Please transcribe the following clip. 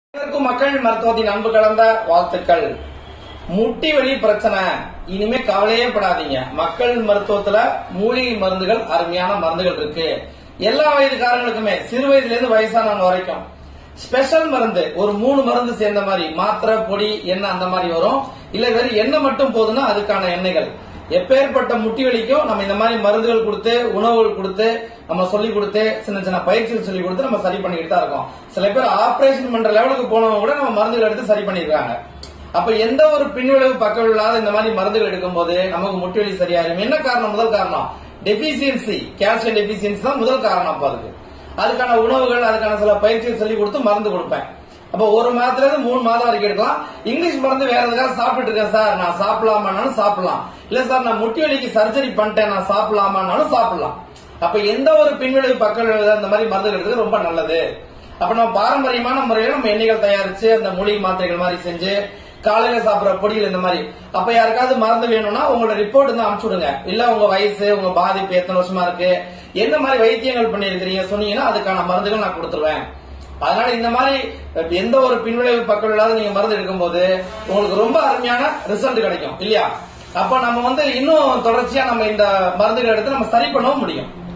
அனைவருக்கும் மக்கள் மருத்துவத்தின் அன்பு கலந்த வாழ்த்துக்கள் முட்டி வலி பிரச்சனை இனிமே கவலையே படாதீங்க மக்கள் மருத்துவத்துல மூலிகை மருந்துகள் அருமையான மருந்துகள் இருக்கு எல்லா வயதுக்காரங்களுக்குமே சிறு வயதுல இருந்து வயசானவங்க வரைக்கும் ஸ்பெஷல் மருந்து ஒரு மூணு மருந்து சேர்ந்த மாதிரி மாத்திரை பொடி எண்ணெய் அந்த மாதிரி வரும் இல்ல வெறும் எண்ணெய் மட்டும் போதுன்னா அதுக்கான எண்ணெய்கள் எப்பேற்பட்ட முட்டி வலிக்கும் நம்ம இந்த மாதிரி மருந்துகள் கொடுத்து உணவுகள் கொடுத்து நம்ம சொல்லி கொடுத்து சின்ன சின்ன பயிற்சிகள் சொல்லி கொடுத்து நம்ம சரி பண்ணிக்கிட்டு தான் இருக்கோம் சில பேர் ஆபரேஷன் பண்ற லெவலுக்கு போனவங்க கூட நம்ம மருந்துகள் எடுத்து சரி பண்ணிருக்காங்க அப்ப எந்த ஒரு பின்விளைவு பக்க இல்லாத இந்த மாதிரி மருந்துகள் எடுக்கும்போது நமக்கு முட்டி வலி சரியாயிரும் என்ன காரணம் முதல் காரணம் டெபிசியன்சி கால்சியம் டெபிசியன்சி தான் முதல் காரணம் அப்ப அதுக்கு அதுக்கான உணவுகள் அதுக்கான சில பயிற்சிகள் சொல்லி கொடுத்து மருந்து கொடுப்பேன் அப்ப ஒரு மாதத்துல இருந்து மூணு மாதம் வரைக்கும் எடுக்கலாம் இங்கிலீஷ் மருந்து வேற எதுக்காக சாப்பிட்டு இருக்கேன் சார் நான் சாப்பிடலாமானாலும் சாப்பிடலாம் இல்ல சார் நான் முட்டி வலிக்கு சர்ஜரி பண்ணிட்டேன் நான் சாப்பிடலாமானாலும் சாப்பிடலாம் அப்ப எந்த ஒரு பின்விளைவு பக்க விளைவு அந்த மாதிரி மருந்து எடுக்கிறது ரொம்ப நல்லது அப்ப நம்ம பாரம்பரியமான முறையில நம்ம எண்ணெய்கள் தயாரிச்சு அந்த மூலிகை மாத்திரைகள் மாதிரி செஞ்சு காலையில சாப்பிடுற பொடிகள் இந்த மாதிரி அப்ப யாருக்காவது மருந்து வேணும்னா உங்களோட ரிப்போர்ட் வந்து அனுப்பிச்சு விடுங்க இல்ல உங்க வயசு உங்க பாதிப்பு எத்தனை வருஷமா இருக்கு எந்த மாதிரி வைத்தியங்கள் பண்ணிருக்கிறீங்க சொன்னீங்கன்னா அதுக்கான மருந்துகள் நான் கொடுத்துருவேன் அதனால இந்த மாதிரி எந்த ஒரு பின்விளைவு பக்கம் இல்லாத நீங்க மருந்து எடுக்கும்போது உங்களுக்கு ரொம்ப அருமையான ரிசல்ட் கிடைக்கும் இல்லையா அப்ப நம்ம வந்து இன்னும் தொடர்ச்சியா நம்ம இந்த மருந்துகள் எடுத்து நம்ம சரி பண்ணவும் முடியும்